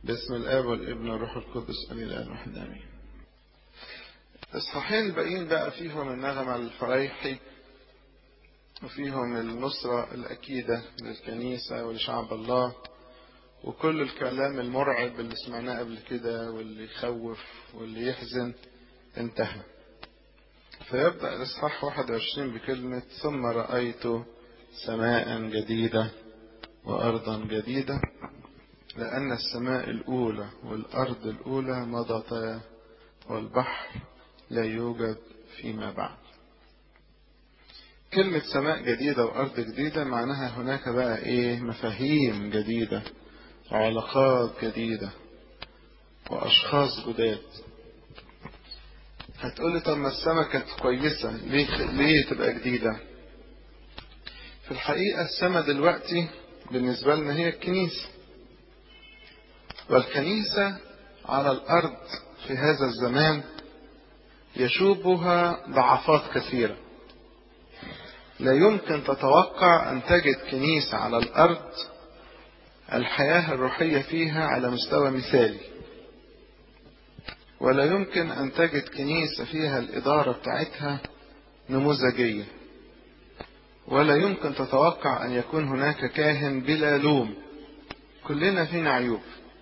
باسم الآب والابن والروح القدس أمين الآن واحد آمين الإصحاحين الباقيين بقى فيهم النغمة الفريحي وفيهم النصرة الأكيدة للكنيسة ولشعب الله وكل الكلام المرعب اللي سمعناه قبل كده واللي يخوف واللي يحزن انتهى فيبدأ الإصحاح 21 بكلمة ثم رأيت سماء جديدة وأرضا جديدة لأن السماء الأولى والأرض الأولى مضتا والبحر لا يوجد فيما بعد كلمة سماء جديدة وأرض جديدة معناها هناك بقى إيه مفاهيم جديدة وعلاقات جديدة وأشخاص جداد هتقولي طب ما السماء كانت كويسة ليه ليه تبقى جديدة؟ في الحقيقة السماء دلوقتي بالنسبة لنا هي الكنيسة والكنيسة على الأرض في هذا الزمان يشوبها ضعفات كثيرة لا يمكن تتوقع أن تجد كنيسة على الأرض الحياة الروحية فيها على مستوى مثالي ولا يمكن أن تجد كنيسة فيها الإدارة بتاعتها نموذجية ولا يمكن تتوقع أن يكون هناك كاهن بلا لوم كلنا فينا عيوب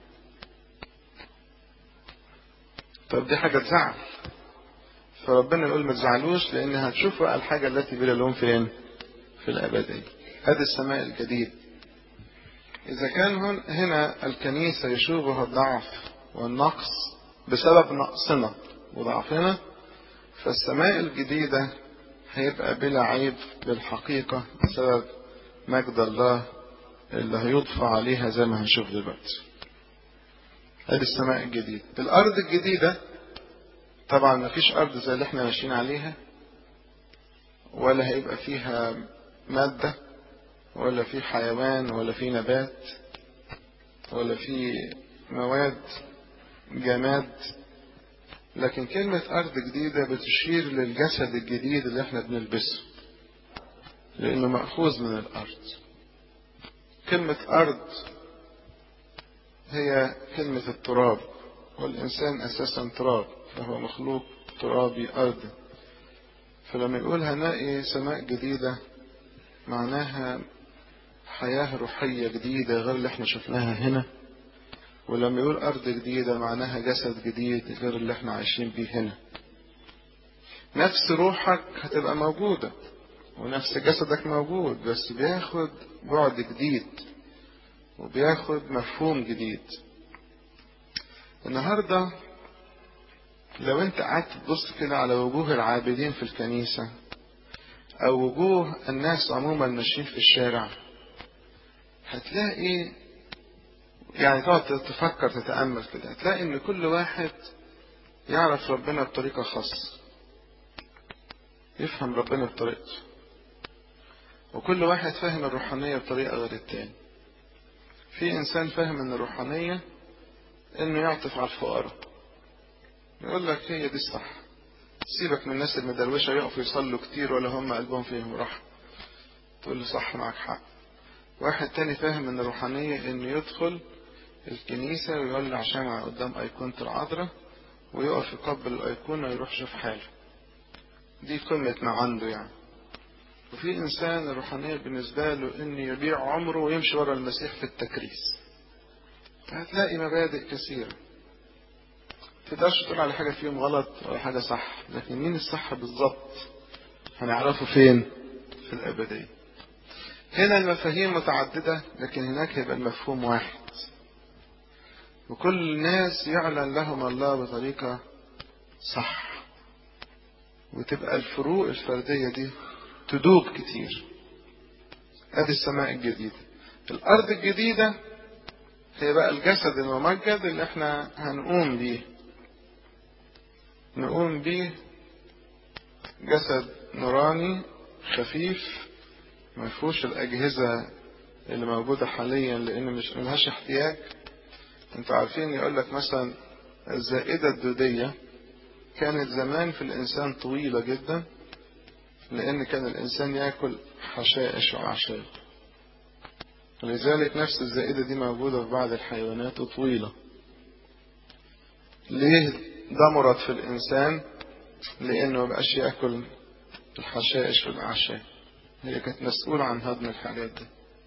طب دي حاجة تزعل فربنا يقول ما تزعلوش لأن هتشوفوا الحاجة التي بلا لوم فين في الأبدية هذا السماء الجديد إذا كان هنا الكنيسة يشوبها الضعف والنقص بسبب نقصنا وضعفنا فالسماء الجديدة هيبقى بلا عيب بالحقيقة بسبب مجد الله اللي هيضفى عليها زي ما هنشوف دلوقتي هذه السماء الجديدة الأرض الجديدة طبعا ما فيش أرض زي اللي احنا ماشيين عليها ولا هيبقى فيها مادة ولا في حيوان ولا في نبات ولا في مواد جماد لكن كلمة أرض جديدة بتشير للجسد الجديد اللي احنا بنلبسه لأنه مأخوذ من الأرض كلمة أرض هي كلمة التراب والإنسان أساسا تراب فهو مخلوق ترابي أرضي فلما يقول هنلاقي سماء جديدة معناها حياة روحية جديدة غير اللي احنا شفناها هنا ولما يقول أرض جديدة معناها جسد جديد غير اللي احنا عايشين بيه هنا نفس روحك هتبقى موجودة ونفس جسدك موجود بس بياخد بعد جديد وبياخد مفهوم جديد النهاردة لو انت قعدت تبص كده على وجوه العابدين في الكنيسة او وجوه الناس عموما ماشيين في الشارع هتلاقي يعني تقعد تفكر تتأمل كده هتلاقي ان كل واحد يعرف ربنا بطريقة خاصة يفهم ربنا بطريقته وكل واحد فاهم الروحانية بطريقة غير التاني في انسان فاهم ان الروحانية انه يعطف على الفقراء يقول لك هي دي الصح سيبك من الناس المدروشة يقفوا يصلوا كتير ولا هم قلبهم فيهم راحة تقول له صح معك حق واحد تاني فاهم ان الروحانية انه يدخل الكنيسة ويولع شمعة قدام ايقونة العذراء ويقف يقبل الايقونة ويروح يشوف حاله دي قمة ما عنده يعني وفي انسان الروحانية بالنسبة له انه يبيع عمره ويمشي ورا المسيح في التكريس فهتلاقي مبادئ كثيرة تقدرش تقول على حاجة فيهم غلط ولا حاجة صح لكن مين الصح بالظبط هنعرفه فين في الأبدية هنا المفاهيم متعددة لكن هناك هيبقى المفهوم واحد وكل الناس يعلن لهم الله بطريقة صح وتبقى الفروق الفردية دي تدوب كتير ادي السماء الجديدة الأرض الجديدة هي بقى الجسد الممجد اللي احنا هنقوم بيه نقوم بيه جسد نوراني خفيف ما فيهوش الأجهزة اللي موجودة حاليا لأن مش ملهاش احتياج انتوا عارفين يقول لك مثلا الزائدة الدودية كانت زمان في الإنسان طويلة جدا لأن كان الإنسان يأكل حشائش وأعشاب ولذلك نفس الزائدة دي موجودة في بعض الحيوانات وطويلة ليه ده مرض في الإنسان لأنه مبقاش يأكل الحشائش والأعشاب هي كانت مسؤولة عن هضم الحاجات دي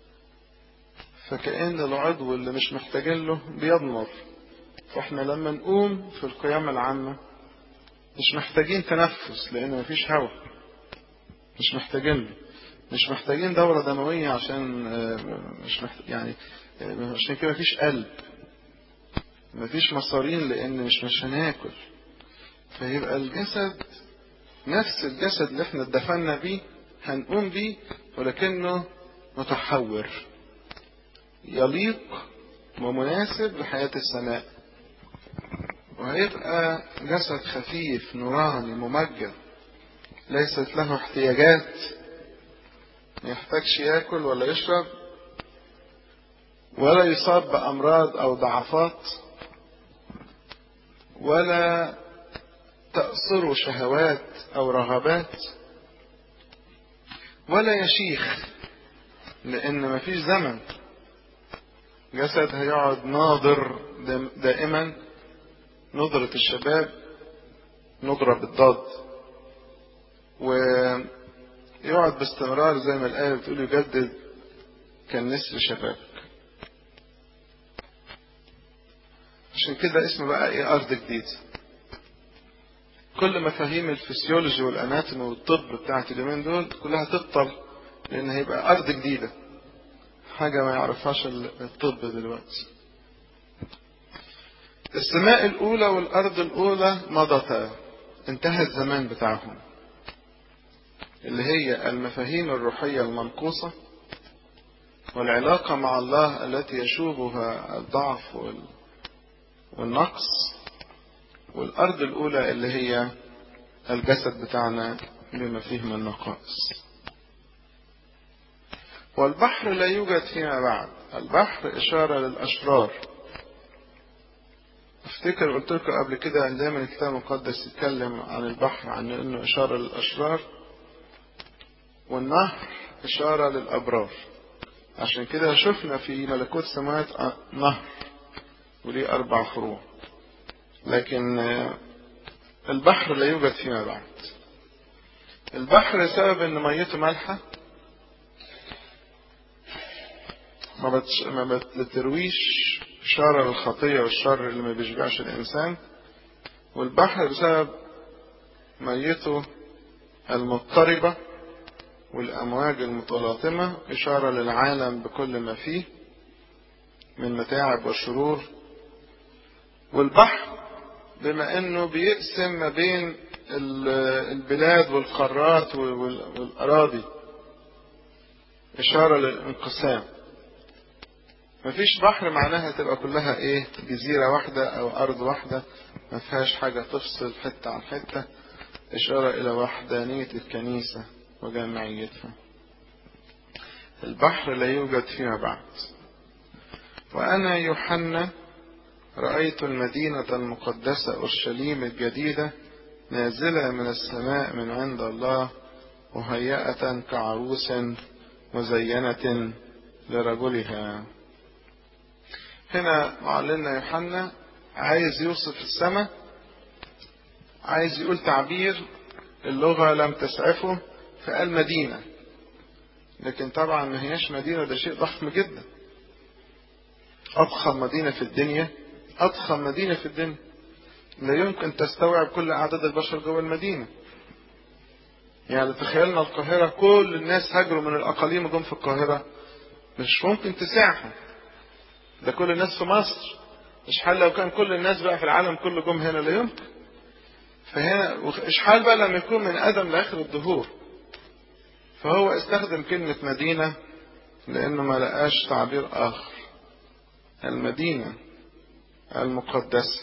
فكأن العضو اللي مش محتاجين له بيضمر فاحنا لما نقوم في القيامة العامة مش محتاجين تنفس لأن مفيش هواء مش محتاجين له مش محتاجين دورة دموية عشان مش محتاج يعني عشان كده مفيش قلب مفيش مصارين لأن مش مش هناكل فيبقى الجسد نفس الجسد اللي احنا اتدفنا بيه هنقوم بيه ولكنه متحور يليق ومناسب لحياة السماء وهيبقى جسد خفيف نوراني ممجد ليست له احتياجات ما يحتاجش ياكل ولا يشرب ولا يصاب بأمراض أو ضعفات ولا تأثر شهوات أو رغبات ولا يشيخ لأن مفيش زمن جسد هيقعد ناظر دائما نظرة الشباب نظرة بالضاد ويقعد باستمرار زي ما الآية بتقول يجدد كالنسر شبابك عشان كده اسمه بقى ايه أرض جديدة كل مفاهيم الفسيولوجي والاناتومي والطب بتاعت اليومين دول كلها تبطل لان هيبقى ارض جديده حاجه ما يعرفهاش الطب دلوقتي السماء الاولى والارض الاولى مضتا انتهى الزمان بتاعهم اللي هي المفاهيم الروحيه المنقوصه والعلاقه مع الله التي يشوبها الضعف والنقص والأرض الأولى اللي هي الجسد بتاعنا بما فيه من نقائص والبحر لا يوجد فيما بعد البحر إشارة للأشرار افتكر قلت لكم قبل كده ان دايما الكتاب المقدس يتكلم عن البحر عن انه اشاره للاشرار والنهر اشاره للابرار عشان كده شفنا في ملكوت السماوات نهر وليه اربع فروع لكن البحر لا يوجد فيما بعد البحر سبب ان ميته مالحه ما ما بترويش شر الخطيه والشر اللي ما بيشبعش الانسان والبحر بسبب ميته المضطربه والامواج المتلاطمه اشاره للعالم بكل ما فيه من متاعب وشرور والبحر بما انه بيقسم ما بين البلاد والقارات والاراضي اشاره للانقسام مفيش بحر معناها تبقى كلها ايه جزيره واحده او ارض واحده ما فيهاش حاجه تفصل حته عن حته اشاره الى وحدانيه الكنيسه وجمعيتها البحر لا يوجد فيما بعد وانا يوحنا رأيت المدينة المقدسة أورشليم الجديدة نازلة من السماء من عند الله مهيئة كعروس مزينة لرجلها هنا معلمنا يوحنا عايز يوصف السماء عايز يقول تعبير اللغة لم تسعفه فقال مدينة لكن طبعا ما هياش مدينة ده شيء ضخم جدا أضخم مدينة في الدنيا أضخم مدينة في الدنيا لا يمكن تستوعب كل أعداد البشر جوه المدينة يعني تخيلنا القاهرة كل الناس هاجروا من الأقاليم وجم في القاهرة مش ممكن تسعهم ده كل الناس في مصر مش حال لو كان كل الناس بقى في العالم كله جم هنا لا يمكن فهنا إيش حال بقى لما يكون من آدم لآخر الدهور فهو استخدم كلمة مدينة لأنه ما لقاش تعبير آخر المدينة المقدسة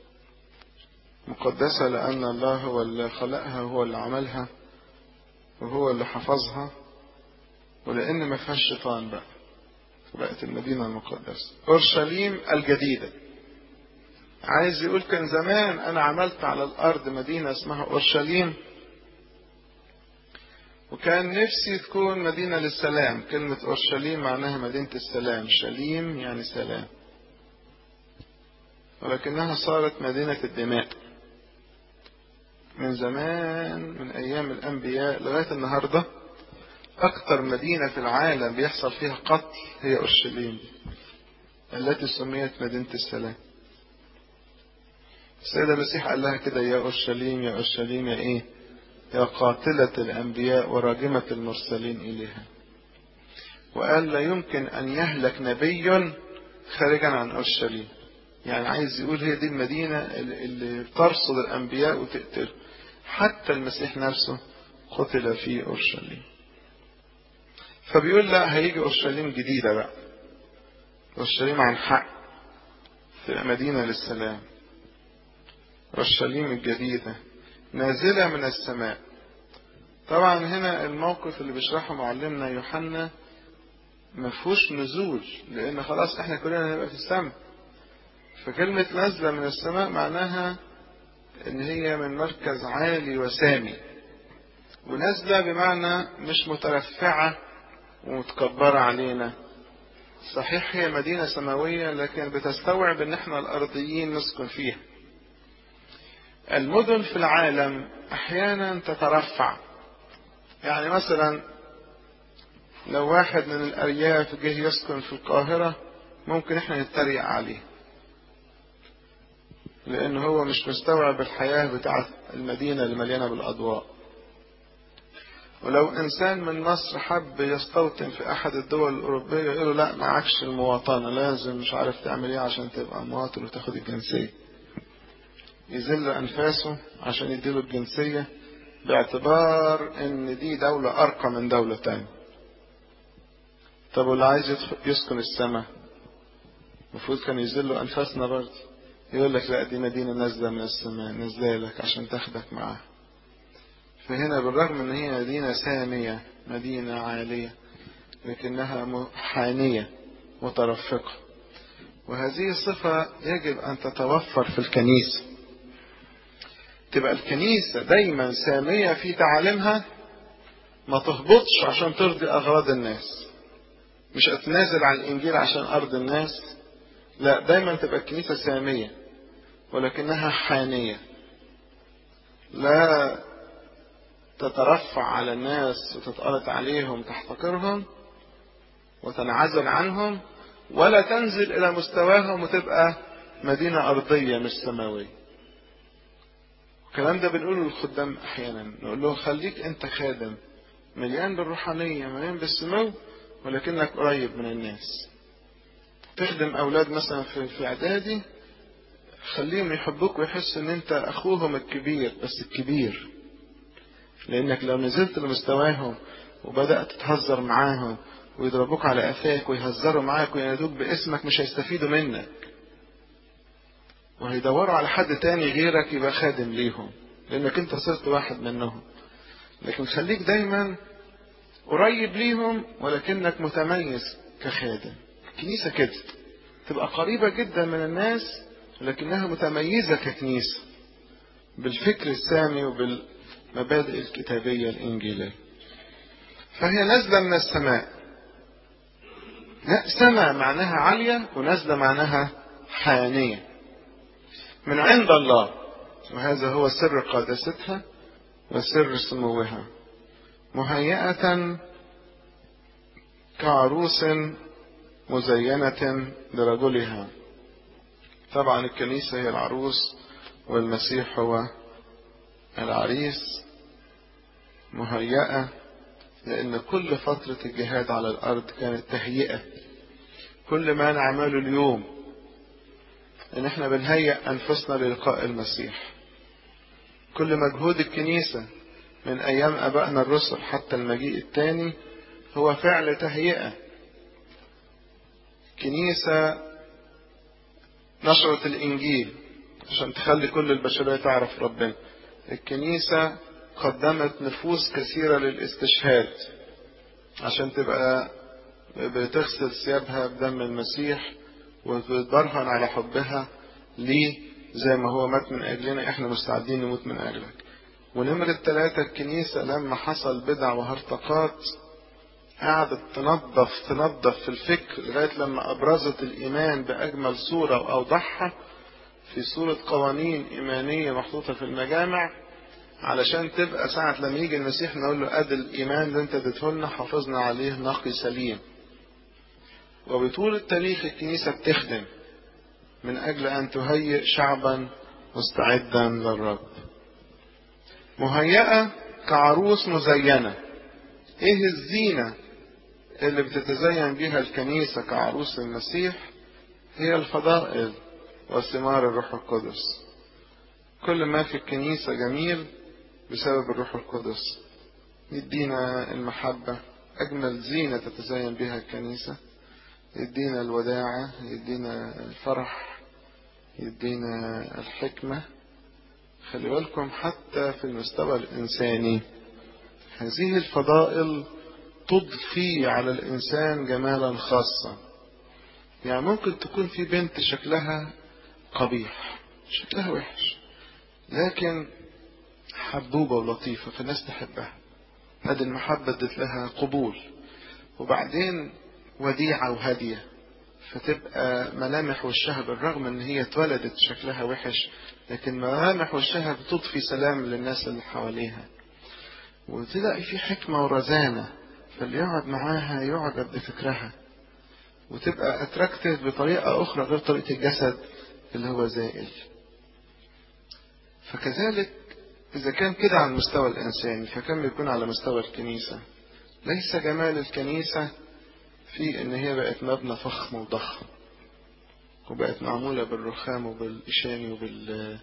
مقدسة لأن الله هو اللي خلقها وهو اللي عملها وهو اللي حفظها ولأن ما فيهاش شيطان بقى بقت المدينة المقدسة أورشليم الجديدة عايز يقول كان زمان أنا عملت على الأرض مدينة اسمها أورشليم وكان نفسي تكون مدينة للسلام كلمة أورشليم معناها مدينة السلام شليم يعني سلام ولكنها صارت مدينة الدماء من زمان من أيام الأنبياء لغاية النهاردة أكثر مدينة في العالم بيحصل فيها قتل هي أورشليم التي سميت مدينة السلام السيد المسيح قال لها كده يا أورشليم يا أورشليم يا إيه يا قاتلة الأنبياء وراجمة المرسلين إليها وقال لا يمكن أن يهلك نبي خارجا عن أورشليم يعني عايز يقول هي دي المدينة اللي ترصد الأنبياء وتقتل حتى المسيح نفسه قتل في أورشليم فبيقول لا هيجي أورشليم جديدة بقى أورشليم عن حق تبقى مدينة للسلام أورشليم الجديدة نازلة من السماء طبعا هنا الموقف اللي بيشرحه معلمنا يوحنا ما فيهوش نزول لأن خلاص احنا كلنا هنبقى في السماء فكلمة نازلة من السماء معناها إن هي من مركز عالي وسامي ونازلة بمعنى مش مترفعة ومتكبرة علينا صحيح هي مدينة سماوية لكن بتستوعب إن إحنا الأرضيين نسكن فيها المدن في العالم أحيانا تترفع يعني مثلا لو واحد من الأرياف جه يسكن في القاهرة ممكن إحنا نتريق عليه لأن هو مش مستوعب الحياة بتاعت المدينة اللي مليانة بالأضواء ولو إنسان من مصر حب يستوطن في أحد الدول الأوروبية يقول له لا معكش المواطنة لازم مش عارف تعمل إيه عشان تبقى مواطن وتاخد الجنسية يذل أنفاسه عشان يديله الجنسية باعتبار إن دي دولة أرقى من دولة تانية طب واللي عايز يسكن السماء المفروض كان يذلوا أنفاسنا برضه يقول لك لا دي مدينة نازلة من السماء نازلة لك عشان تاخدك معاها فهنا بالرغم ان هي مدينة سامية مدينة عالية لكنها حانية مترفقة وهذه الصفة يجب أن تتوفر في الكنيسة تبقى الكنيسة دايما سامية في تعاليمها ما تهبطش عشان ترضي أغراض الناس مش أتنازل عن الإنجيل عشان أرضي الناس لا دايما تبقى الكنيسة سامية ولكنها حانية لا تترفع على الناس وتتقلط عليهم تحتقرهم وتنعزل عنهم ولا تنزل إلى مستواهم وتبقى مدينة أرضية مش سماوية الكلام ده بنقوله للخدام أحيانا نقول له خليك أنت خادم مليان بالروحانية مليان بالسمو ولكنك قريب من الناس تخدم أولاد مثلا في في إعدادي خليهم يحبوك ويحسوا إن أنت أخوهم الكبير بس الكبير لأنك لو نزلت لمستواهم وبدأت تتهزر معاهم ويضربوك على قفاك ويهزروا معاك وينادوك باسمك مش هيستفيدوا منك وهيدوروا على حد تاني غيرك يبقى خادم ليهم لأنك أنت صرت واحد منهم لكن خليك دايما قريب ليهم ولكنك متميز كخادم الكنيسة كده تبقى قريبة جدا من الناس لكنها متميزة ككنيسة بالفكر السامي وبالمبادئ الكتابية الإنجيلية فهي نازلة من السماء لا سماء معناها عالية ونازلة معناها حانية من عند الله وهذا هو سر قداستها وسر سموها مهيئة كعروس مزينة لرجلها طبعا الكنيسة هي العروس والمسيح هو العريس مهيئة لأن كل فترة الجهاد على الأرض كانت تهيئة كل ما نعمله اليوم إن إحنا بنهيئ أنفسنا للقاء المسيح كل مجهود الكنيسة من أيام أبائنا الرسل حتى المجيء الثاني هو فعل تهيئة كنيسة نشرت الإنجيل عشان تخلي كل البشرية تعرف ربنا الكنيسة قدمت نفوس كثيرة للاستشهاد عشان تبقى بتغسل ثيابها بدم المسيح وتبرهن على حبها ليه زي ما هو مات من أجلنا احنا مستعدين نموت من أجلك ونمرة ثلاثة الكنيسة لما حصل بدع وهرطقات قعدت تنظف تنظف في الفكر لغاية لما أبرزت الإيمان بأجمل صورة وأوضحها في صورة قوانين إيمانية محطوطة في المجامع علشان تبقى ساعة لما يجي المسيح نقول له أدي الإيمان اللي أنت اديته لنا حافظنا عليه نقي سليم. وبطول التاريخ الكنيسة بتخدم من أجل أن تهيئ شعبا مستعدا للرب. مهيئة كعروس مزينة. إيه الزينة اللي بتتزين بها الكنيسة كعروس المسيح؟ هي الفضائل وثمار الروح القدس. كل ما في الكنيسة جميل بسبب الروح القدس يدينا المحبة أجمل زينة تتزين بها الكنيسة يدينا الوداعة يدينا الفرح يدينا الحكمة خلي بالكم حتى في المستوى الإنساني هذه الفضائل تضفي على الإنسان جمالا خاصا يعني ممكن تكون في بنت شكلها قبيح شكلها وحش لكن حبوبة ولطيفة فالناس تحبها هذه المحبة ادت لها قبول وبعدين وديعة وهادية فتبقى ملامح وشها بالرغم ان هي اتولدت شكلها وحش لكن ملامح وشها بتضفي سلام للناس اللي حواليها وتلاقي في حكمة ورزانة فاللي يقعد معاها يعجب بفكرها وتبقى اتراكتيف بطريقة أخرى غير طريقة الجسد اللي هو زائل فكذلك إذا كان كده على المستوى الإنساني فكم بيكون على مستوى الكنيسة ليس جمال الكنيسة في إن هي بقت مبنى فخم وضخم وبقت معمولة بالرخام وبالإشاني وبال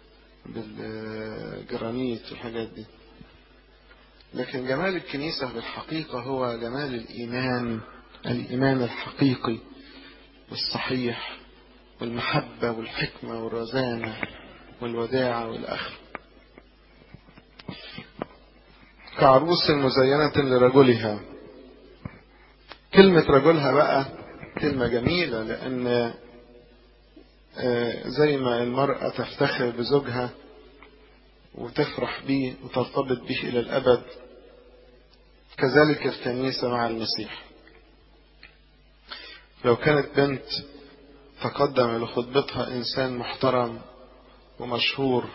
بالجرانيت والحاجات دي لكن جمال الكنيسة بالحقيقة هو جمال الإيمان الإيمان الحقيقي والصحيح والمحبة والحكمة والرزانة والوداعة والأخر كعروس مزينة لرجلها كلمة رجلها بقى كلمة جميلة لأن زي ما المرأة تفتخر بزوجها وتفرح به وترتبط به إلى الأبد كذلك الكنيسة مع المسيح لو كانت بنت تقدم لخطبتها إنسان محترم ومشهور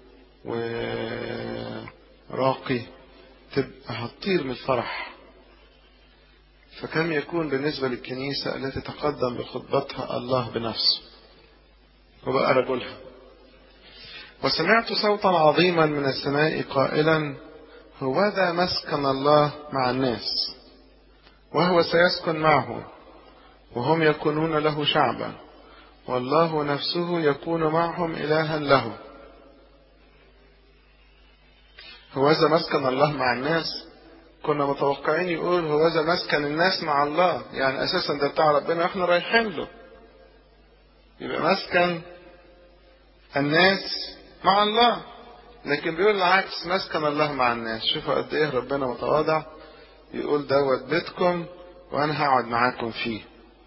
وراقي تبقى هتطير من الفرح فكم يكون بالنسبة للكنيسة التي تقدم بخطبتها الله بنفسه وبقى رجلها وسمعت صوتا عظيما من السماء قائلا هوذا مسكن الله مع الناس وهو سيسكن معه وهم يكونون له شعبا والله نفسه يكون معهم إلها له هوذا مسكن الله مع الناس كنا متوقعين يقول هوذا مسكن الناس مع الله يعني أساسا ده بتاع ربنا احنا رايحين له يبقى مسكن الناس مع الله لكن بيقول العكس مسكن الله مع الناس شوفوا قد ايه ربنا متواضع يقول دوت بيتكم وانا هقعد معاكم فيه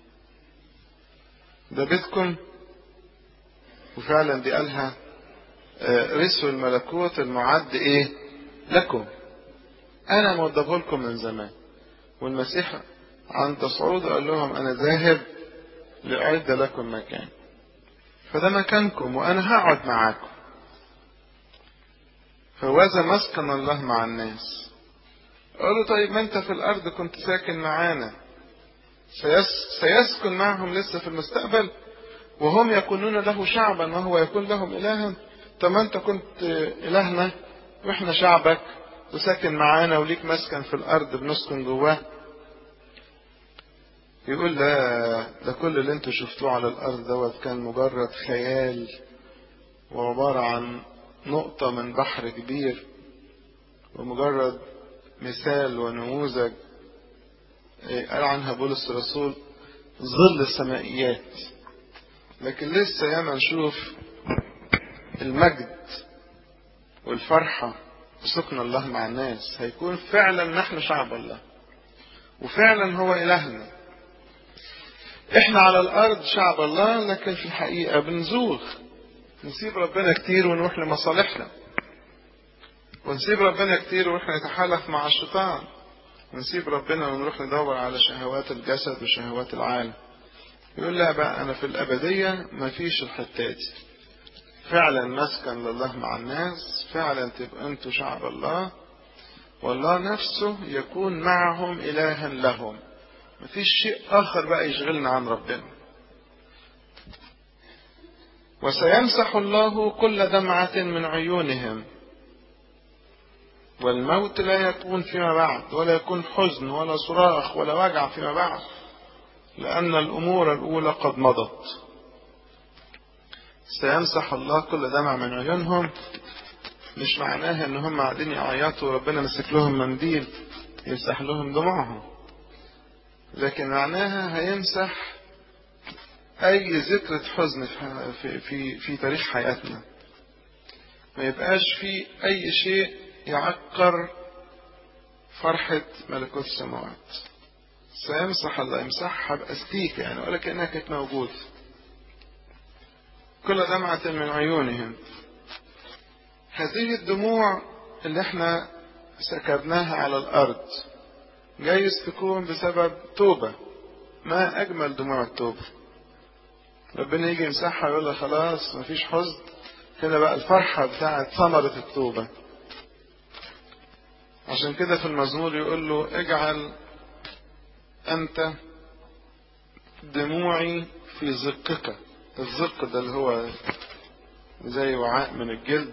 ده بيتكم وفعلا دي قالها رسوا الملكوت المعد ايه لكم انا موضبه لكم من زمان والمسيح عند صعود قال لهم انا ذاهب لاعد لكم مكان فده مكانكم وانا هقعد معاكم فوذا مسكن الله مع الناس قالوا طيب ما انت في الارض كنت ساكن معانا سيس سيسكن معهم لسه في المستقبل وهم يكونون له شعبا وهو يكون لهم الها طب ما انت كنت الهنا واحنا شعبك وساكن معانا وليك مسكن في الارض بنسكن جواه يقول لا ده كل اللي انتوا شفتوه على الارض دوت كان مجرد خيال وعبارة عن نقطة من بحر كبير ومجرد مثال ونموذج قال عنها بولس الرسول ظل السمائيات لكن لسه ياما نشوف المجد والفرحة بسكن الله مع الناس هيكون فعلا نحن شعب الله وفعلا هو إلهنا احنا على الأرض شعب الله لكن في الحقيقة بنزوغ نسيب ربنا كتير ونروح لمصالحنا ونسيب ربنا كتير ونروح نتحالف مع الشيطان ونسيب ربنا ونروح ندور على شهوات الجسد وشهوات العالم يقول لا بقى أنا في الأبدية مفيش الحتات فعلا مسكن لله مع الناس فعلا تبقى انتوا شعب الله والله نفسه يكون معهم إلها لهم مفيش شيء آخر بقى يشغلنا عن ربنا وسيمسح الله كل دمعة من عيونهم والموت لا يكون فيما بعد ولا يكون حزن ولا صراخ ولا وجع فيما بعد لأن الأمور الأولى قد مضت سيمسح الله كل دمع من عيونهم مش معناها ان هم قاعدين يعيطوا وربنا مسك لهم منديل يمسح لهم دموعهم لكن معناها هيمسح اي ذكرى حزن في في في تاريخ حياتنا ما يبقاش في اي شيء يعكر فرحة ملكوت السماوات سيمسح الله يمسحها بأستيك يعني ولا كأنها كانت موجودة كل دمعة من عيونهم هذه الدموع اللي احنا سكبناها على الأرض جايز تكون بسبب توبة ما أجمل دموع التوبة ربنا يجي يمسحها ويقول له خلاص مفيش حزن كده بقى الفرحة بتاعت ثمرة التوبة عشان كده في المزمور يقول له اجعل أنت دموعي في زقك الزق ده اللي هو زي وعاء من الجلد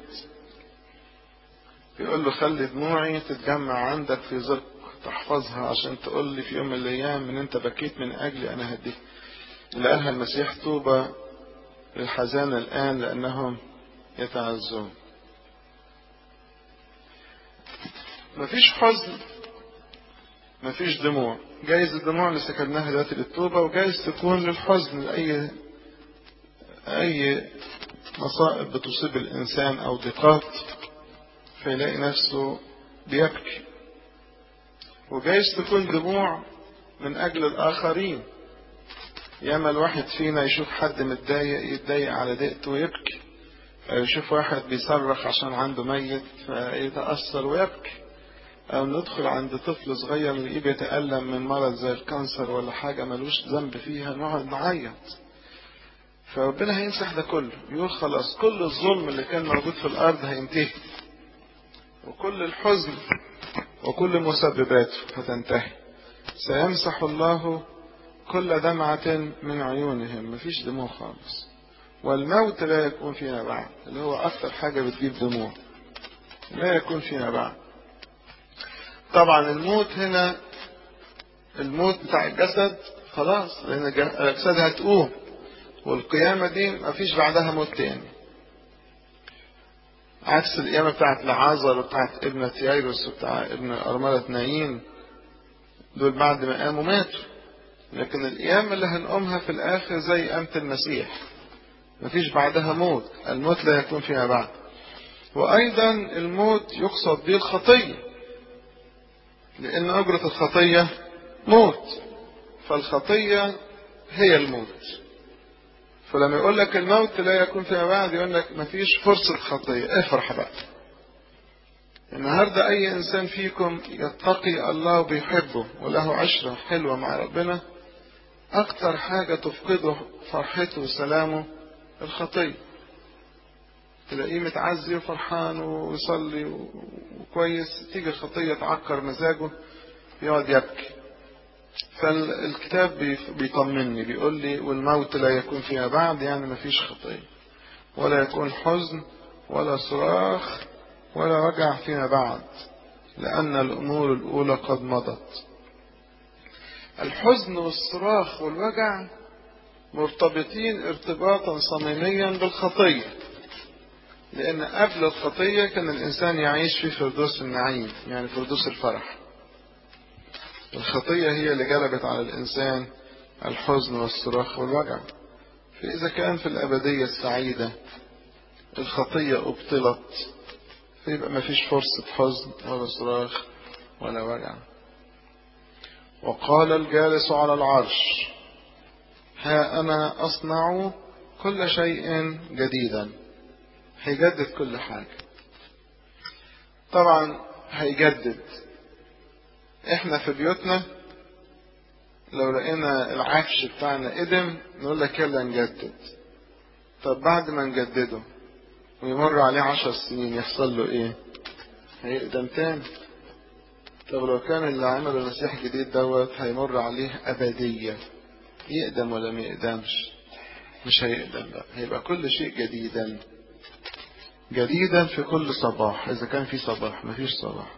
يقول له خلي دموعي تتجمع عندك في زق تحفظها عشان تقول لي في يوم من الايام ان انت بكيت من اجلي انا هديك اللي قالها المسيح طوبى للحزان الان لانهم يتعزون مفيش حزن مفيش دموع جايز الدموع اللي سكبناها دلوقتي للتوبة وجايز تكون للحزن لأي أي مصائب بتصيب الإنسان أو ضيقات فيلاقي نفسه بيبكي وجايز تكون دموع من أجل الآخرين ياما الواحد فينا يشوف حد متضايق يتضايق على ضيقته ويبكي أو يشوف واحد بيصرخ عشان عنده ميت فيتأثر ويبكي أو ندخل عند طفل صغير نلاقيه بيتألم من مرض زي الكانسر ولا حاجة ملوش ذنب فيها نقعد نعيط فربنا هيمسح ده كله يقول خلاص كل الظلم اللي كان موجود في الأرض هينتهي وكل الحزن وكل مسبباته هتنتهي سيمسح الله كل دمعة من عيونهم مفيش دموع خالص والموت لا يكون فينا بعد اللي هو أكثر حاجة بتجيب دموع لا يكون فينا بعد طبعا الموت هنا الموت بتاع الجسد خلاص لأن الأجساد هتقوم والقيامة دي مفيش بعدها موت تاني عكس القيامة بتاعت لعازر وبتاعت ابنة يايروس وبتاع ابن أرملة نايين دول بعد ما قاموا ماتوا لكن القيامة اللي هنقومها في الآخر زي قيامة المسيح مفيش بعدها موت الموت لا يكون فيها بعد وأيضا الموت يقصد به الخطية لأن أجرة الخطية موت فالخطية هي الموت فلما يقول لك الموت لا يكون فيما بعد يقول لك مفيش فرصة خطية افرح بقى النهاردة أي إنسان فيكم يتقي الله وبيحبه وله عشرة حلوة مع ربنا أكتر حاجة تفقده فرحته وسلامه الخطية تلاقيه متعزي وفرحان ويصلي وكويس تيجي الخطية تعكر مزاجه يقعد يبكي فالكتاب بيطمني بيقول لي والموت لا يكون فيها بعد يعني مفيش خطية ولا يكون حزن ولا صراخ ولا وجع فيما بعد لأن الأمور الأولى قد مضت الحزن والصراخ والوجع مرتبطين ارتباطا صميميا بالخطية لأن قبل الخطية كان الإنسان يعيش في فردوس النعيم يعني فردوس الفرح الخطية هي اللي جلبت على الإنسان الحزن والصراخ والوجع فإذا كان في الأبدية السعيدة الخطية أبطلت فيبقى مفيش فرصة حزن ولا صراخ ولا وجع وقال الجالس على العرش ها أنا أصنع كل شيء جديدا هيجدد كل حاجة طبعا هيجدد احنا في بيوتنا لو لقينا العفش بتاعنا قدم نقول لك يلا نجدد طب بعد ما نجدده ويمر عليه عشر سنين يحصل له ايه هيقدم تاني طب لو كان اللي عمله المسيح جديد دوت هيمر عليه أبدية يقدم ولا ما يقدمش مش هيقدم بقى هيبقى كل شيء جديدا جديدا في كل صباح إذا كان في صباح مفيش صباح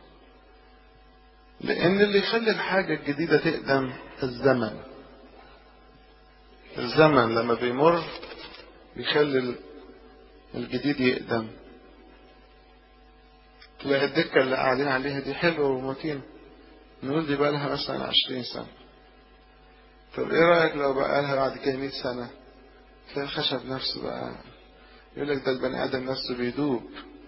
لأن اللي يخلي الحاجة الجديدة تقدم الزمن الزمن لما بيمر بيخلي الجديد يقدم تلاقي الدكة اللي قاعدين عليها دي حلوة ومتينة نقول دي بقى لها مثلا عشرين سنة طب ايه رأيك لو بقى لها بعد كده مئة سنة تلاقي الخشب نفسه بقى يقول لك ده البني آدم نفسه بيدوب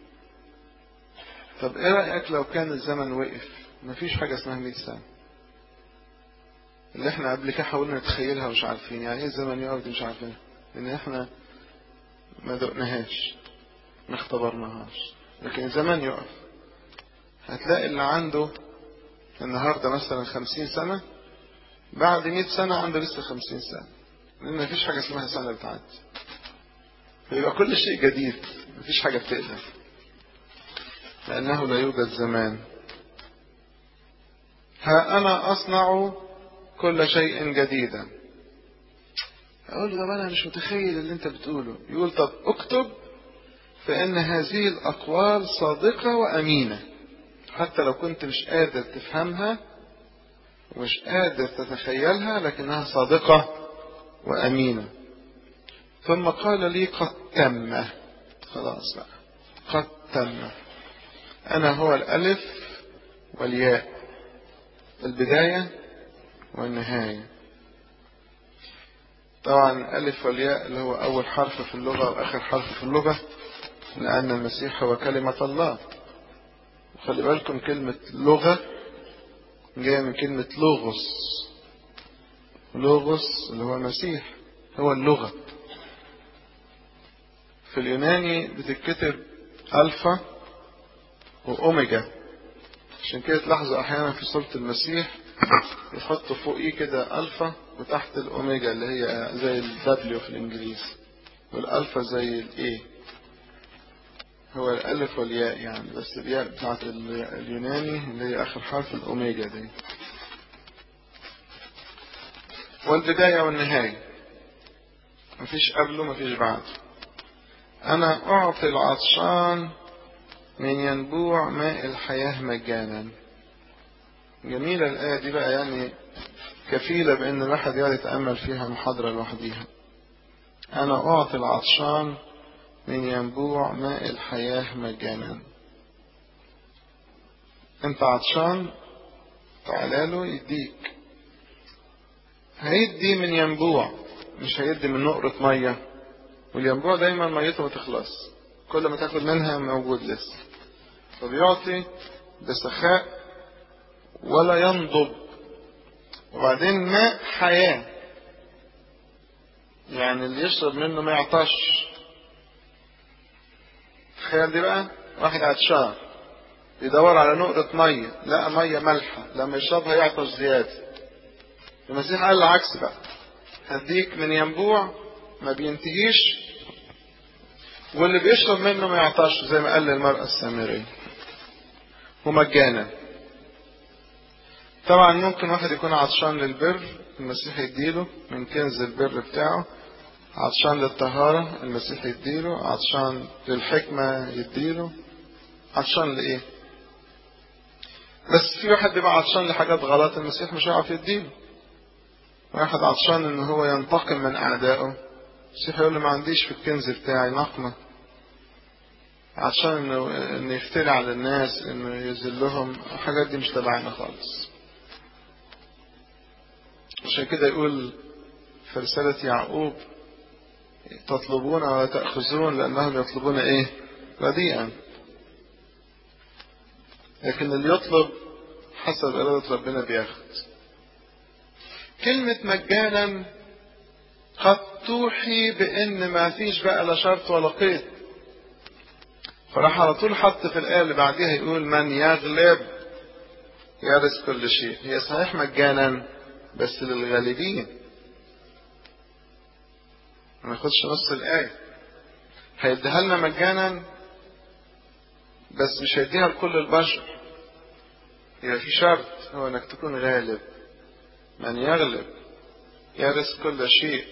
طب ايه رأيك لو كان الزمن وقف مفيش حاجة اسمها مئة سنة اللي احنا قبل كده حاولنا نتخيلها مش عارفين يعني ايه الزمن يقف دي مش عارفين لان احنا ما دقناهاش ما اختبرناهاش لكن الزمن يقف هتلاقي اللي عنده النهاردة مثلا خمسين سنة بعد مئة سنة عنده لسه خمسين سنة لأن مفيش حاجة اسمها سنة بتعدي فيبقى كل شيء جديد مفيش حاجة بتقدم لأنه لا يوجد زمان ها أنا أصنع كل شيء جديدا أقول له طب أنا مش متخيل اللي أنت بتقوله يقول طب اكتب فإن هذه الأقوال صادقة وأمينة حتى لو كنت مش قادر تفهمها ومش قادر تتخيلها لكنها صادقة وأمينة ثم قال لي قد تم خلاص بقى قد تم أنا هو الألف والياء البداية والنهاية طبعا الألف والياء اللي هو أول حرف في اللغة وآخر حرف في اللغة لأن المسيح هو كلمة الله خلي بالكم كلمة لغة جاية من كلمة لوغوس لوغوس اللي هو المسيح هو اللغة في اليوناني بتتكتب ألفا وأوميجا عشان كده تلاحظوا أحيانا في صورة المسيح يحطوا فوقيه كده ألفا وتحت الأوميجا اللي هي زي الدبليو في الإنجليزي والألفا زي الإيه هو الألف والياء يعني بس الياء بتاعت اليوناني اللي هي آخر حرف الأوميجا دي والبداية والنهاية مفيش قبله مفيش بعده أنا أعطي العطشان من ينبوع ماء الحياة مجانا جميلة الآية دي بقى يعني كفيلة بأن الواحد يقعد يتأمل فيها محاضرة لوحديها أنا أعطي العطشان من ينبوع ماء الحياة مجانا انت عطشان تعالى له يديك هيدي من ينبوع مش هيدي من نقرة مية والينبوع دايما ميته ما تخلص كل ما تاخد منها موجود لسه فبيعطي بسخاء ولا ينضب وبعدين ماء حياة يعني اللي يشرب منه ما يعطش تخيل دي بقى واحد عطشان يدور على نقطة مية لقى مية مالحة لما يشربها يعطش زيادة المسيح قال العكس بقى هديك من ينبوع ما بينتهيش واللي بيشرب منه ما يعطش زي ما قال للمرأة السامرية ومجانا طبعا ممكن واحد يكون عطشان للبر المسيح يديله من كنز البر بتاعه عطشان للطهارة المسيح يديله عطشان للحكمة يديله عطشان لإيه بس في واحد بيبقى عطشان لحاجات غلط المسيح مش هيعرف يديله واحد عطشان ان هو ينتقم من اعدائه المسيح يقول له ما عنديش في الكنز بتاعي نقمة عطشان انه انه يفتري على الناس انه يذلهم الحاجات دي مش تبعنا خالص عشان كده يقول في رسالة يعقوب تطلبون ولا تأخذون لأنهم يطلبون إيه رديئا لكن اللي يطلب حسب إرادة ربنا بياخد كلمة مجانا قد توحي بأن ما فيش بقى لا شرط ولا قيد فراح على طول حط في الآية اللي بعديها يقول من يغلب يرث كل شيء هي صحيح مجانا بس للغالبين ما ياخدش نص الآية هيديها لنا مجانا بس مش هيديها لكل البشر يبقى في شرط هو انك تكون غالب من يغلب يرث كل شيء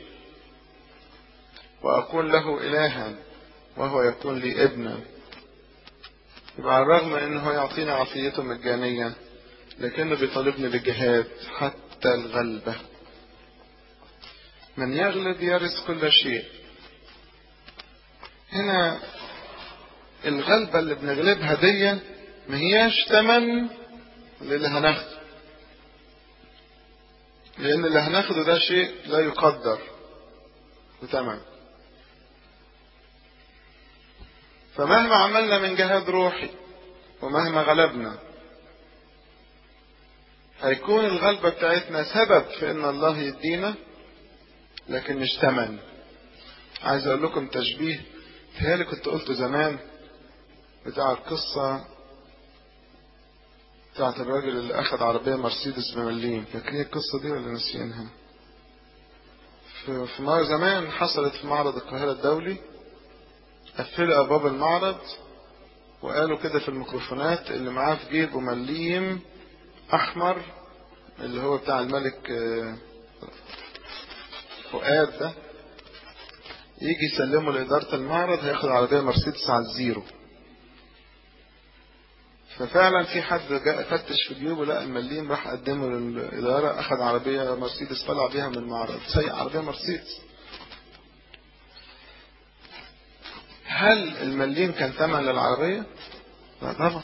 واكون له الها وهو يكون لي ابنا يبقى على الرغم انه يعطيني عطيته مجانيا لكنه بيطالبني بالجهاد حتى الغلبة من يغلب يرث كل شيء هنا الغلبة اللي بنغلبها دي ما هياش تمن للي هناخده لأن اللي هناخده ده شيء لا يقدر بتمن فمهما عملنا من جهاد روحي ومهما غلبنا هيكون الغلبة بتاعتنا سبب في ان الله يدينا لكن مش تمن عايز اقول لكم تشبيه تهيالي كنت قلته زمان بتاع القصة بتاعت الراجل اللي اخد عربية مرسيدس بمليم فاكرين القصة دي ولا ناسيينها في في مرة زمان حصلت في معرض القاهرة الدولي قفلوا ابواب المعرض وقالوا كده في الميكروفونات اللي معاه في جيبه مليم احمر اللي هو بتاع الملك فؤاد ده يجي يسلمه لإدارة المعرض هياخد عربية مرسيدس على الزيرو ففعلا في حد جاء فتش في جيوبه لقى المليم راح قدمه للإدارة أخذ عربية مرسيدس طلع بيها من المعرض سيء عربية مرسيدس هل المليم كان ثمن للعربية؟ لا طبعا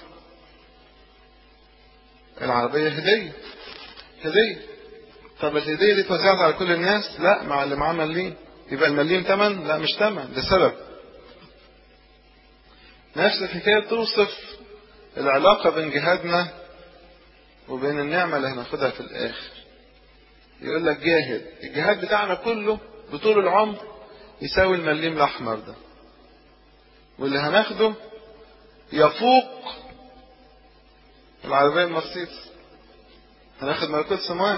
العربية هدية هدية طب الهدية دي توزعت على كل الناس؟ لا مع اللي معاه مليم يبقى المليم ثمن؟ لا مش ثمن ده سبب نفس الحكاية توصف العلاقة بين جهادنا وبين النعمة اللي هناخدها في الآخر يقول لك جاهد الجهاد بتاعنا كله بطول العمر يساوي المليم الأحمر ده واللي هناخده يفوق العربية المرسيدس هناخد ملكوت سماوات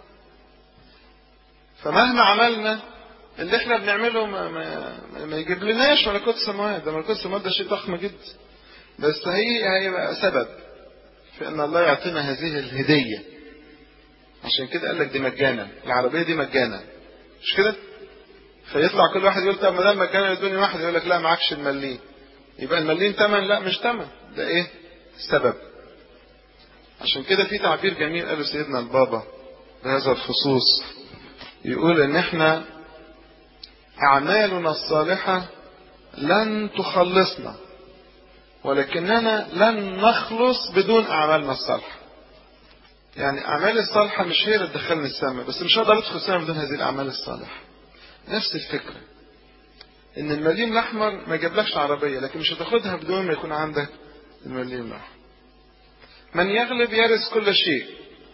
فمهما عملنا اللي احنا بنعمله ما, ما, ما يجيب لناش ملكوت سماوات ده ملكوت سماوات ده شيء ضخم جدا بس هي هيبقى سبب في ان الله يعطينا هذه الهدية عشان كده قال لك دي مجانا العربية دي مجانا مش كده فيطلع كل واحد يقول طب ما دام مجانا يدوني واحد يقول لك لا معكش المليم يبقى المليم تمن لا مش تمن ده ايه سبب عشان كده في تعبير جميل قاله سيدنا البابا بهذا الخصوص يقول ان احنا اعمالنا الصالحة لن تخلصنا ولكننا لن نخلص بدون اعمالنا الصالحة يعني اعمال الصالحة مش هي اللي تدخلني السماء بس مش هقدر ادخل السماء بدون هذه الاعمال الصالحة نفس الفكرة ان المليم الاحمر ما يجيبلكش عربية لكن مش هتاخدها بدون ما يكون عندك المليم الاحمر من يغلب يرث كل شيء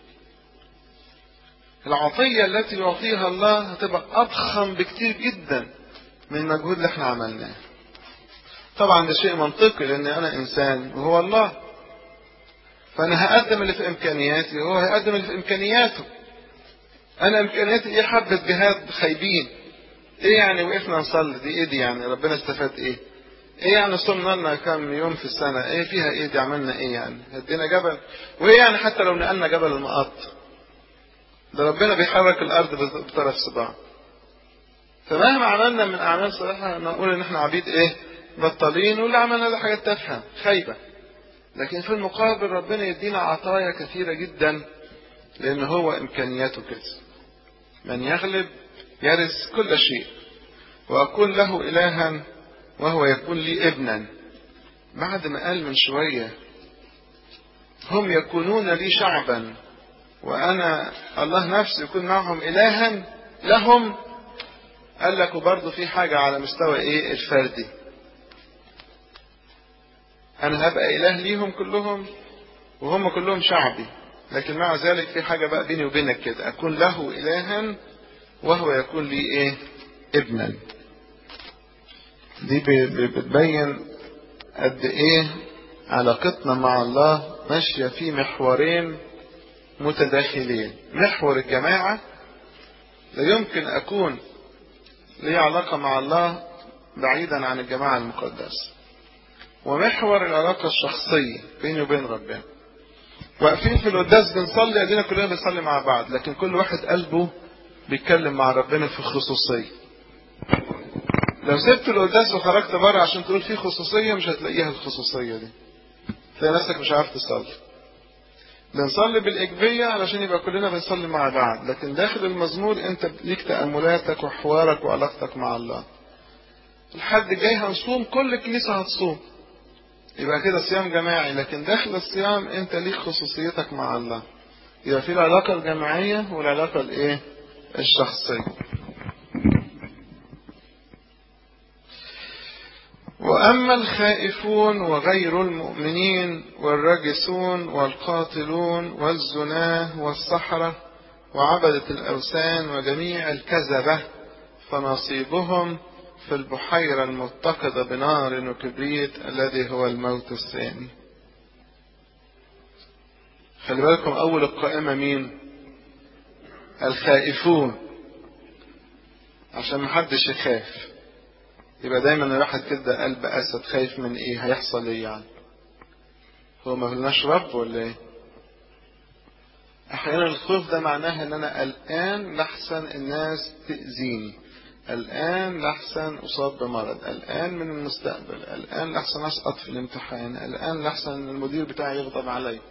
العطية التي يعطيها الله هتبقى أضخم بكتير جدا من المجهود اللي احنا عملناه طبعا ده شيء منطقي لأن أنا إنسان وهو الله فأنا هقدم اللي في إمكانياتي وهو هيقدم اللي في إمكانياته أنا إمكانياتي إيه حبة جهاد خايبين إيه يعني وقفنا نصلي دي إيه دي يعني ربنا استفاد إيه ايه يعني صمنا لنا كم يوم في السنة ايه فيها ايه دي عملنا ايه يعني هدينا جبل وايه يعني حتى لو نقلنا جبل المقط ده ربنا بيحرك الارض بطرف صباع فمهما عملنا من اعمال صالحة نقول ان احنا عبيد ايه بطالين واللي عملنا ده حاجات تافهة خايبة لكن في المقابل ربنا يدينا عطايا كثيرة جدا لان هو امكانياته كده من يغلب يرث كل شيء واكون له الها وهو يكون لي ابنا بعد ما قال من شوية هم يكونون لي شعبا وأنا الله نفسه يكون معهم إلها لهم قال لك وبرضه في حاجة على مستوى إيه الفردي أنا هبقى إله ليهم كلهم وهم كلهم شعبي لكن مع ذلك في حاجة بقى بيني وبينك كده أكون له إلها وهو يكون لي إيه ابنا دي بتبين قد ايه علاقتنا مع الله ماشية في محورين متداخلين محور الجماعة لا يمكن أكون لي علاقة مع الله بعيدا عن الجماعة المقدسة ومحور العلاقة الشخصية بيني وبين ربنا واقفين في القداس بنصلي ادينا كلنا بنصلي مع بعض لكن كل واحد قلبه بيتكلم مع ربنا في خصوصية لو سبت القداس وخرجت بره عشان تقول في خصوصية مش هتلاقيها الخصوصية دي تلاقي نفسك مش عارف تصلي بنصلي بالإيجابية علشان يبقى كلنا بنصلي مع بعض لكن داخل المزمور انت ليك تأملاتك وحوارك وعلاقتك مع الله الحد الجاي هنصوم كل الكنيسة هتصوم يبقى كده صيام جماعي لكن داخل الصيام انت ليك خصوصيتك مع الله يبقى في العلاقة الجماعية والعلاقة الايه الشخصية وأما الخائفون وغير المؤمنين والرجسون والقاتلون والزناه والسحرة وعبدة الأوثان وجميع الكذبة فنصيبهم في البحيرة المتقدة بنار وكبريت الذي هو الموت الثاني خلي بالكم أول القائمة مين الخائفون عشان محدش يخاف يبقى دايما الواحد كده قلب أسد خايف من إيه هيحصل إيه يعني هو ما لناش رب ولا إيه أحيانا الخوف ده معناها إن أنا قلقان لحسن الناس تأذيني الآن لحسن أصاب بمرض الآن من المستقبل الآن لحسن أسقط في الامتحان الآن لحسن المدير بتاعي يغضب علي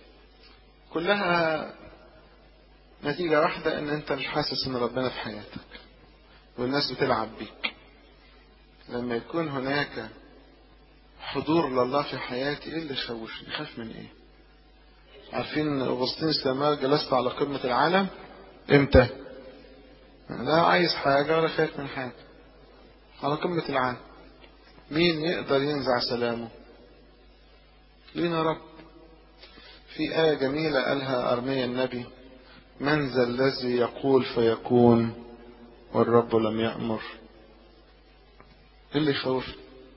كلها نتيجة واحدة ان انت مش حاسس ان ربنا في حياتك والناس بتلعب بيك لما يكون هناك حضور لله في حياتي ايه اللي يخوفني خاف من ايه عارفين اغسطين السماء جلست على قمة العالم امتى لا عايز حاجة ولا خايف من حاجة على قمة العالم مين يقدر ينزع سلامه لينا رب في آية جميلة قالها أرميا النبي من ذا الذي يقول فيكون والرب لم يأمر اللي يخوفني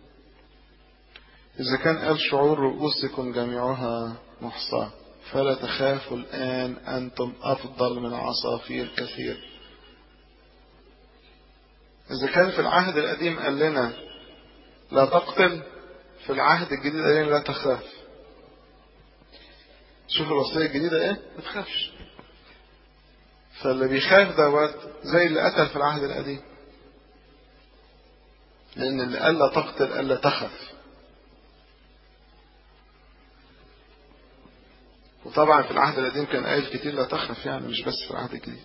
إذا كان قال شعور رؤوسكم جميعها محصاة فلا تخافوا الآن أنتم أفضل من عصافير كثير إذا كان في العهد القديم قال لنا لا تقتل في العهد الجديد قال لنا لا تخاف شوف الوصية الجديدة ايه ما تخافش فاللي بيخاف دوت زي اللي قتل في العهد القديم لأن اللي قال لا تقتل قال لا تخف وطبعا في العهد القديم كان قايل كتير لا تخف يعني مش بس في العهد الجديد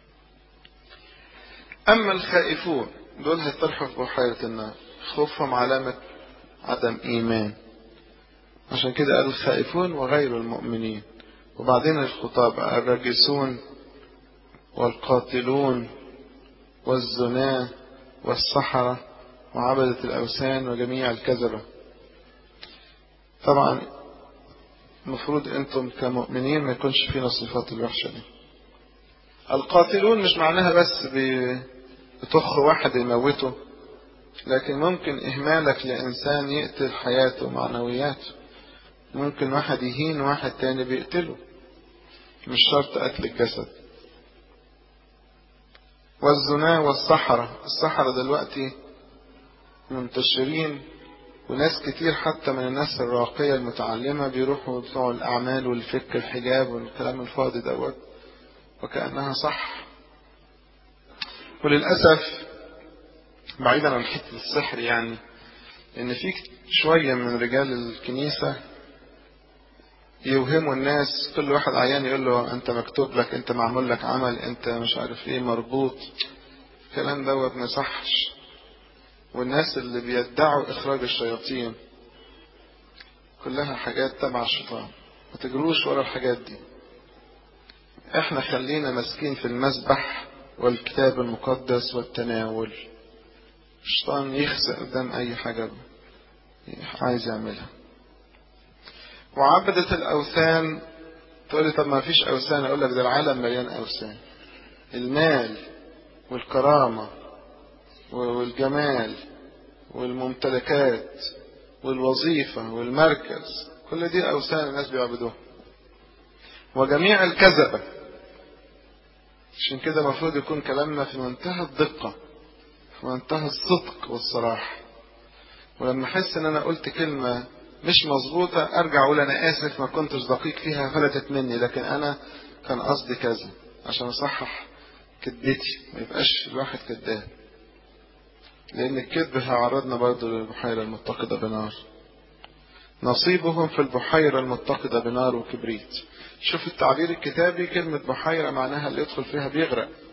أما الخائفون دول هيطرحوا في بحيرة النار خوفهم علامة عدم إيمان عشان كده قال الخائفون وغير المؤمنين وبعدين الخطاب الراجسون والقاتلون والزناة والسحرة وعبدة الأوثان وجميع الكذبة طبعا المفروض انتم كمؤمنين ما يكونش فينا الصفات الوحشة دي القاتلون مش معناها بس بتخ واحد يموته لكن ممكن إهمالك لإنسان يقتل حياته ومعنوياته ممكن واحد يهين واحد تاني بيقتله مش شرط قتل الجسد والزنا والسحرة السحرة دلوقتي منتشرين وناس كتير حتى من الناس الراقية المتعلمة بيروحوا بتوع الأعمال والفك الحجاب والكلام الفاضي دوت وكأنها صح وللأسف بعيدا عن حتة السحر يعني إن في شوية من رجال الكنيسة يوهموا الناس كل واحد عيان يقول له أنت مكتوب لك أنت معمول لك عمل أنت مش عارف إيه مربوط الكلام دوت ما صحش والناس اللي بيدعوا إخراج الشياطين كلها حاجات تبع الشيطان ما تجروش ورا الحاجات دي احنا خلينا ماسكين في المسبح والكتاب المقدس والتناول الشيطان يخسأ قدام أي حاجة عايز يعملها وعبدة الأوثان تقول لي طب ما فيش أوثان أقول لك ده العالم مليان أوثان المال والكرامة والجمال والممتلكات والوظيفة والمركز كل دي أوثان الناس بيعبدوها وجميع الكذبة عشان كده المفروض يكون كلامنا في منتهى الدقة في منتهى الصدق والصراحة ولما أحس إن أنا قلت كلمة مش مظبوطة أرجع أقول أنا آسف ما كنتش دقيق فيها فلتت مني لكن أنا كان قصدي كذا عشان أصحح كدبتي ما يبقاش الواحد كذاب لأن الكذب هيعرضنا برضه للبحيرة المتقدة بنار نصيبهم في البحيرة المتقدة بنار وكبريت شوف التعبير الكتابي كلمة بحيرة معناها اللي يدخل فيها بيغرق